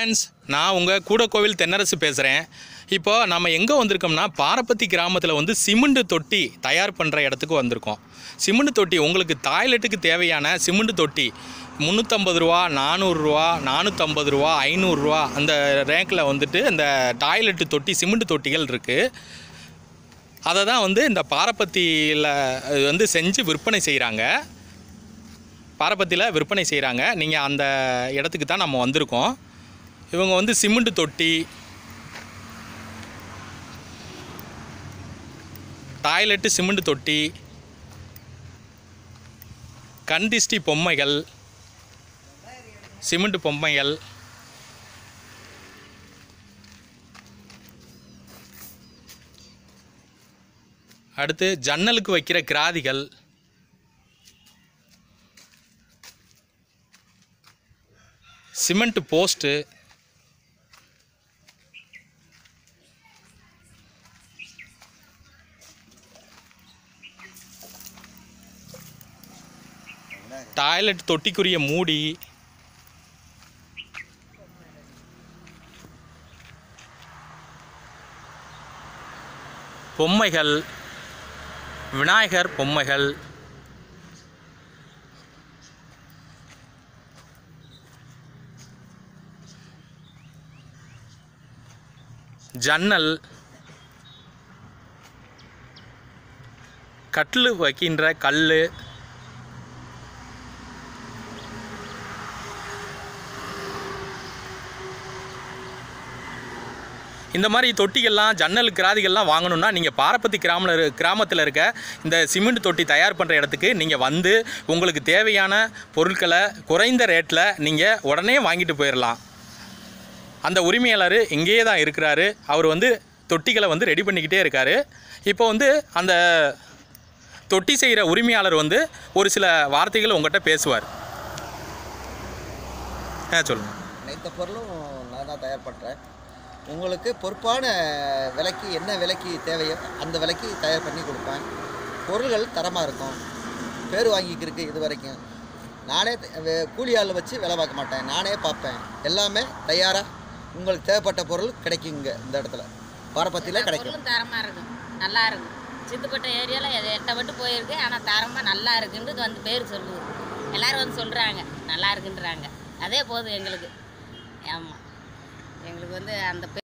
friends நான் உங்கள் கூடக்கோவில் தென்னரசு பேசுகிறேன் இப்போ நம்ம எங்கே வந்திருக்கோம்னா பாரப்பத்தி கிராமத்தில் வந்து சிமெண்ட் தொட்டி தயார் பண்ணுற இடத்துக்கு வந்திருக்கோம் சிமெண்ட் தொட்டி உங்களுக்கு டாய்லெட்டுக்கு தேவையான சிமெண்ட் தொட்டி முந்நூற்றம்பது ரூபா நானூறுரூவா நானூற்றம்பது ரூபா ஐநூறுரூவா அந்த ரேங்கில் வந்துட்டு இந்த டாய்லெட்டு தொட்டி சிமெண்ட் தொட்டிகள் இருக்குது அதை தான் வந்து இந்த பாரப்பத்தியில் வந்து செஞ்சு விற்பனை செய்கிறாங்க பாரப்பத்தியில் விற்பனை செய்கிறாங்க நீங்கள் அந்த இடத்துக்கு தான் நம்ம வந்திருக்கோம் இவங்க வந்து சிமெண்ட் தொட்டி டாய்லெட்டு சிமெண்ட் தொட்டி கண்டிஷ்டி பொம்மைகள் சிமெண்ட் பொம்மைகள் அடுத்து ஜன்னலுக்கு வைக்கிற கிராதிகள் சிமெண்ட் போஸ்ட்டு டாய்லெட் தொட்டிக்குரிய மூடி பொம்மைகள் விநாயகர் பொம்மைகள் ஜன்னல் கட்டில் வைக்கின்ற கல் இந்த மாதிரி தொட்டிகள்லாம் ஜன்னல் கிராதிகள்லாம் வாங்கணும்னா நீங்கள் பாரப்பத்தி கிராமில் இரு கிராமத்தில் இருக்க இந்த சிமெண்ட் தொட்டி தயார் பண்ணுற இடத்துக்கு நீங்கள் வந்து உங்களுக்கு தேவையான பொருட்களை குறைந்த ரேட்டில் நீங்கள் உடனே வாங்கிட்டு போயிடலாம் அந்த உரிமையாளர் இங்கேயே தான் இருக்கிறாரு அவர் வந்து தொட்டிகளை வந்து ரெடி பண்ணிக்கிட்டே இருக்கார் இப்போ வந்து அந்த தொட்டி செய்கிற உரிமையாளர் வந்து ஒரு சில வார்த்தைகள் உங்கள்கிட்ட பேசுவார் ஆ சொல்லுங்கள் அனைத்து பொருளும் நான் தான் தயார் பண்ணுறேன் உங்களுக்கு பொறுப்பான விலைக்கு என்ன விலைக்கு தேவையோ அந்த விலைக்கு தயார் பண்ணி கொடுப்பேன் பொருள்கள் தரமாக இருக்கும் பேர் வாங்கிக்கிறதுக்கு இது வரைக்கும் நானே த- வே- கூலி ஆள் வச்சு வேலை பார்க்க மாட்டேன் நானே பார்ப்பேன் எல்லாமே தயாராக உங்களுக்கு தேவைப்பட்ட பொருள் கிடைக்கும் இங்கே இந்த இடத்துல பாரபத்தியில் கிடைக்கும் பொருளும் தரமாக இருக்கும் நல்லா இருக்கும் சித்துப்பட்ட ஏரியாவில் எது எட்ட விட்டு போயிருக்கு ஆனால் தரமாக நல்லா இருக்குன்றது வந்து பேர் சொல்லுது எல்லாரும் வந்து சொல்கிறாங்க நல்லா இருக்குன்றாங்க அதே போதும் எங்களுக்கு ஆமாம் எங்களுக்கு வந்து அந்த